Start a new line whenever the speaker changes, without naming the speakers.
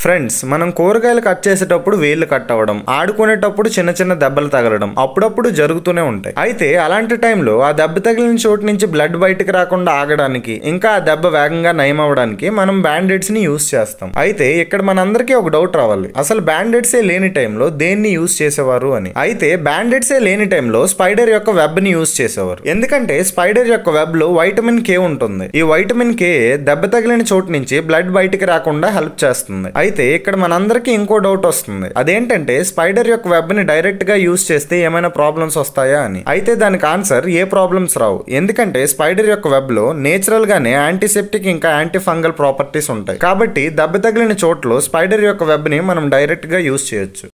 friends మనం కూరగాయలు cut చేసేటప్పుడు వేళ్ళు కట్ అవ్వడం ఆడుకునేటప్పుడు చిన్న చిన్న దెబ్బలు తగలడం అప్పుడప్పుడు జరుగుతూనే ఉంటాయి అయితే అలాంటి టైంలో ఆ దెబ్బ తగిలిన చోటు నుంచి బ్లడ్ బయటకు రాకుండా ఆగడానికి ఇంకా ఆ దెబ్బ వేగంగా నయం అవ్వడానికి మనం బ్యాండేడ్స్ ని యూస్ చేస్తాం అయితే ఇక్కడ మనందరికీ ఒక డౌట్ రావాలి అసలు బ్యాండేడ్సే లేని టైంలో దేన్ని యూస్ చేసేవారు అని అయితే బ్యాండేడ్సే లేని టైంలో స్పైడర్ యొక్క వెబ్ ని యూస్ చేసేవారు ఎందుకంటే స్పైడర్ యొక్క వెబ్ లో వైటమిన్ కే ఉంటుంది ఈ వైటమిన్ కే దెబ్బ తగిలిన చోటు నుంచి బ్లడ్ బయటికి రాకుండా హెల్ప్ చేస్తుంది అయితే ఇక్కడ మనందరికీ ఇంకో డౌట్ వస్తుంది అదేంటంటే స్పైడర్ యొక్క వెబ్ ని డైరెక్ట్ గా యూస్ చేస్తే ఏమైనా ప్రాబ్లమ్స్ వస్తాయా అని అయితే దానికి ఆన్సర్ ఏ ప్రాబ్లమ్స్ రావు ఎందుకంటే స్పైడర్ యొక్క వెబ్ లో నేచురల్ గానే యాంటీసెప్టిక్ ఇంకా యాంటీ ఫంగల్ ప్రాపర్టీస్ ఉంటాయి కాబట్టి దెబ్బ తగిలిన చోట్లో స్పైడర్ యొక్క వెబ్ ని మనం డైరెక్ట్ గా యూస్ చేయొచ్చు